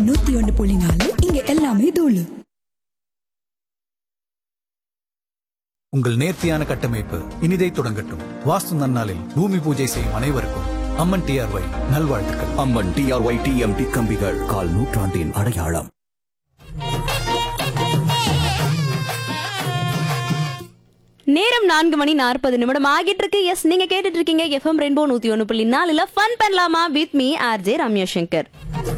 நூத்தி ஒன்னு புள்ளி நாலு இங்க எல்லாமே தூளு உங்கள் நேர்த்தியான கட்டமைப்பு இனிதை தொடங்கட்டும் வாஸ்து நன்னாளில் பூமி பூஜை செய்யும் அனைவருக்கும் அம்மன் டிஆர்ஒய் நல்வாழ்த்துக்கள் அம்மன் டிஆர்ஒய் டிஎம்டி கம்பிகள் கால் நூற்றாண்டின் அடையாளம் நேரம் நான்கு மணி நாற்பது நிமிடம் ஆகிட்டு இருக்கு எஸ் நீங்க கேட்டுட்டு இருக்கீங்க எஃப்எம் ரெயின்போ நூத்தி ஒன்னு புள்ளி நாலுல ஃபன் பண்ணலாமா with me RJ Ramya Shankar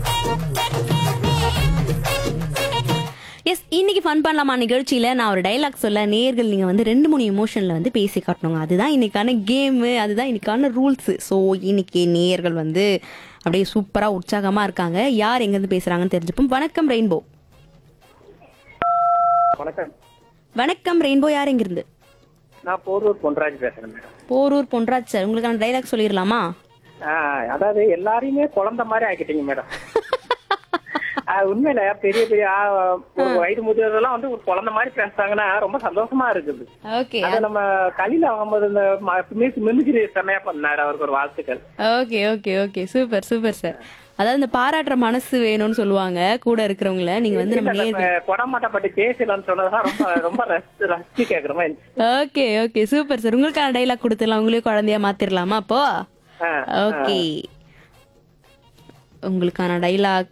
S இன்னைக்கு ஃபன் பண்ணலாமா நிகழ்ச்சியில நான் ஒரு டைலாக் சொல்ல நேர்கள் நீங்க வந்து ரெண்டு மூணு எமோஷன்ல வந்து பேசி காட்டணுங்க அதுதான் இன்னைக்கான கேம் அதுதான் இன்னைக்கான ரூல்ஸ் ஸோ இன்னைக்கு நேர்கள் வந்து அப்படியே சூப்பரா உற்சாகமா இருக்காங்க யார் எங்க இருந்து பேசுறாங்கன்னு தெரிஞ்சுப்போம் வணக்கம் ரெயின்போ வணக்கம் வணக்கம் ரெயின்போ யார் எங்க இருந்து நான் போரூர் பொன்ராஜ் பேசுறேன் மேடம் போரூர் பொன்ராஜ் சார் உங்களுக்கான டைலாக் சொல்லிடலாமா ஆ, அதாவது எல்லாரையுமே குழந்தை மாதிரி ஆக்கிட்டீங்க மேடம் ஆ, உண்மையில பெரிய பெரிய ஆ, ஒரு வயது முதியவர்கள்லாம் வந்து ஒரு குழந்தை மாதிரி பேசுறாங்கன்னா ரொம்ப சந்தோஷமா இருக்குது ஓகே அது நம்ம கலில அகமது இந்த மிமிக்ரி செம்மையா பண்ணாரு அவருக்கு ஒரு வாழ்த்துக்கள் okay okay okay super super sir அதாவது இந்த பாராட்டுற மனசு வேணும்னு சொல்லுவாங்க கூட இருக்கிறவங்கள நீங்க வந்து நம்ம நேர் கொடமாட்ட பத்தி பேசலாம்னு சொன்னதுதான் ரொம்ப ரொம்ப ரசிச்சு ரசிச்சு கேக்குற மாதிரி இருந்துச்சு. ஓகே ஓகே சூப்பர் சார் உங்களுக்கான டைலாக் கொடுத்துடலாம் உங்களே குழந்தையா மாத்திரலாமா அப்போ ஆ, ஓகே உங்களுக்கான டைலாக்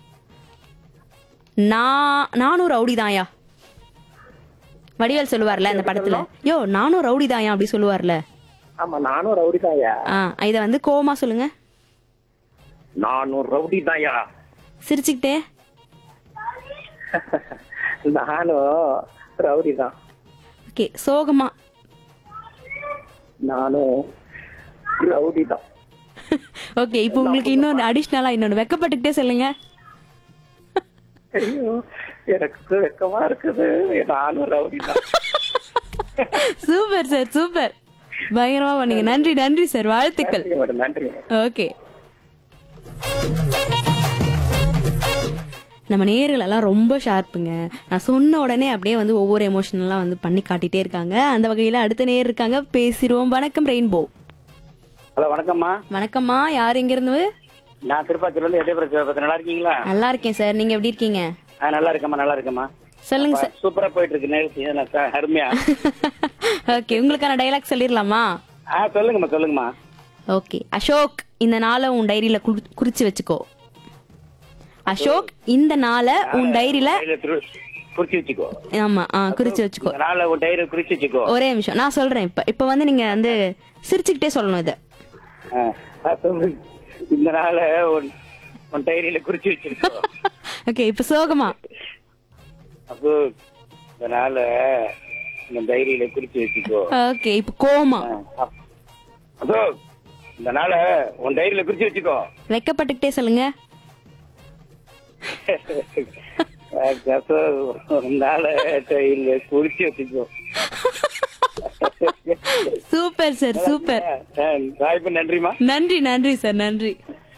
நான் நானும் ரவுடி தாயா வடிவேல் சொல்லுவார்ல அந்த படத்துல யோ நானும் ரவுடி தாயா அப்படி சொல்லுவார்ல ஆமா நானும் ரவுடி தாயா ஆ இதை வந்து கோவமா சொல்லுங்க நானும் ரவுடி தாயா சிரிச்சுக்கிட்டே நானும் ரவுடி தான் ஓகே சோகமா நானும் ரவுடி தான் ஓகே இப்போ உங்களுக்கு இன்னொன்று அடிஷ்னலா இன்னொன்று வெக்கப்பட்டுக்கிட்டே சொல்லுங்க ஐயோ எனக்கு வெக்கமா இருக்குது நானும் ரவுடி தான் சூப்பர் சார் சூப்பர் பயங்கரமா பண்ணீங்க நன்றி நன்றி சார் வாழ்த்துக்கள் நன்றி மேடம் நன்றி மேடம் ஓகே நம்ம நேர்கள் எல்லாம் ரொம்ப ஷார்ப்புங்க நான் சொன்ன உடனே அப்படியே வந்து ஒவ்வொரு எமோஷனெல்லாம் வந்து பண்ணி காட்டிட்டே இருக்காங்க அந்த வகையில அடுத்த நேர் இருக்காங்க பேசிடுவோம் வணக்கம் ரெயின்போ ஹலோ வணக்கம்மா வணக்கம்மா யார் எங்க இருந்து நான் திருப்பாச்சூர்ல இருந்து எட்டயபுரம் பத்தி நல்லா இருக்கீங்களா நல்லா இருக்கேன் சார் நீங்க எப்படி இருக்கீங்க ஆ நல்லா இருக்கேம்மா நல்லா இருக்கேம்மா சொல்லுங்க சார் சூப்பரா போயிட்டு இருக்கு நிகழ்ச்சி நல்லா ச- அருமையா ஓகே உங்களுக்கான டைலாக் சொல்லிடலாமா ஆ சொல்லுங்கம்மா சொல்லுங்கம்மா ஓகே அசோக் இந்த நாளை உன் டைரியில குறி- குறிச்சு வச்சுக்கோ அசோக் இந்த நாளை உன் டைரியில டைரியில திரு- குறிச்சு வச்சுக்கோ ஆமா ஆ குறிச்சு வச்சுக்கோ இந்த நாளை உன் டைரி குறிச்சு வச்சுக்கோ ஒரே நிமிஷம் நான் சொல்றேன் இப்ப இப்ப வந்து நீங்க வந்து சிரிச்சுக்கிட்டே சொல்லணும் இத ஆ, ஆ, சொல்லு. இந்த நாளை உன் உன் டைரியில குறிச்சு வச்சிருக்கோ ஓகே இப்ப சோகமா அப்போ இந்த நாளை இந்த டைரியில குறிச்சு வச்சுக்கோ ஓகே இப்ப கோமா ஆ, அப்- அப்போ இந்த நாளை உன் டைரியில குறிச்சு வச்சுக்கோ வெக்கப்பட்டுக்கிட்டே சொல்லுங்க அப்போ ஒரு நாளை டைரியில குறிச்சு வச்சுக்கோ சூப்பர் சார் சூப்பர் ஆ, வாய்ப்பு நன்றிமா நன்றி நன்றி சார் நன்றி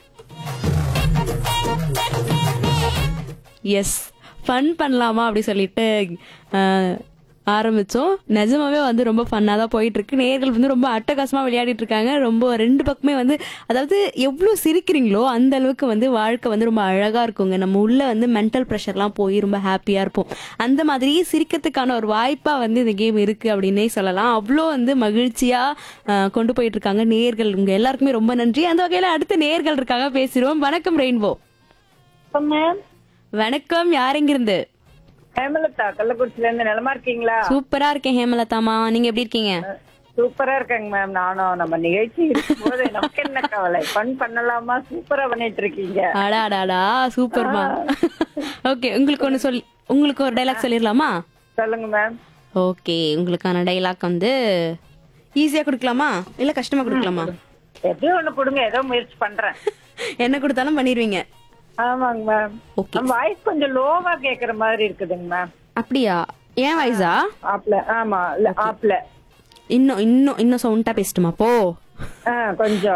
எஸ் ஃபன் பண்ணலாமா அப்படி சொல்லிட்டு அஹ், ஆரம்பிச்சோம் நிஜமாவே வந்து ரொம்ப ஃபன்னாக தான் போயிட்டு இருக்கு நேர்கள் வந்து ரொம்ப அட்டகாசமா விளையாடிட்டு இருக்காங்க ரொம்ப ரெண்டு பக்கமே வந்து அதாவது எவ்வளோ சிரிக்கிறீங்களோ அந்த அளவுக்கு வந்து வாழ்க்கை வந்து ரொம்ப அழகா இருக்குங்க நம்ம உள்ள வந்து மென்டல் ப்ரெஷர்லாம் போய் ரொம்ப ஹாப்பியா இருப்போம் அந்த மாதிரி சிரிக்கிறதுக்கான ஒரு வாய்ப்பா வந்து இந்த கேம் இருக்கு அப்படின்னே சொல்லலாம் அவ்வளோ வந்து மகிழ்ச்சியா அஹ், கொண்டு போயிட்டு இருக்காங்க நேர்கள் உங்க எல்லாருக்குமே ரொம்ப நன்றி அந்த வகையில அடுத்த நேர்கள் இருக்காங்க பேசிடுவோம் வணக்கம் ரெயின்போ மேம் வணக்கம் யார் எங்கிருந்து ஹேமலதா கள்ளக்குறிச்சில இருந்து நலமா இருக்கீங்களா சூப்பரா இருக்கேன் ஹேமலதாமா நீங்க எப்படி இருக்கீங்க சூப்பரா இருக்கேங்க மேம் நானும் நம்ம நிகழ்ச்சி இருக்கும்போது நமக்கு என்ன கவலை ஃபன் பண்ணலாமா சூப்பரா பண்ணிட்டு இருக்கீங்க அடாடாடா சூப்பர்மா ஓகே உங்களுக்கு ஒன்று சொல்லி உங்களுக்கு ஒரு டைலாக் சொல்லிடலாமா சொல்லுங்க மேம் ஓகே உங்களுக்கான டைலாக் வந்து ஈஸியா கொடுக்கலாமா இல்ல கஷ்டமா கொடுக்கலாமா எதோ ஒண்ணு கொடுங்க ஏதோ முயற்சி பண்றேன் என்ன கொடுத்தாலும் பண்ணிடுவீங்க ஆமாங்க மேம் ஓகே நம்ம வாய்ஸ் கொஞ்சம் லோவா கேக்குற மாதிரி இருக்குதுங்க மேம் அப்படியா ஏன் வாய்ஸா ஆப்ல ஆமா இல்ல ஆப்ல இன்னும் இன்னும் இன்னும் சவுண்டா பேசட்டுமா போ ஆ கொஞ்சம்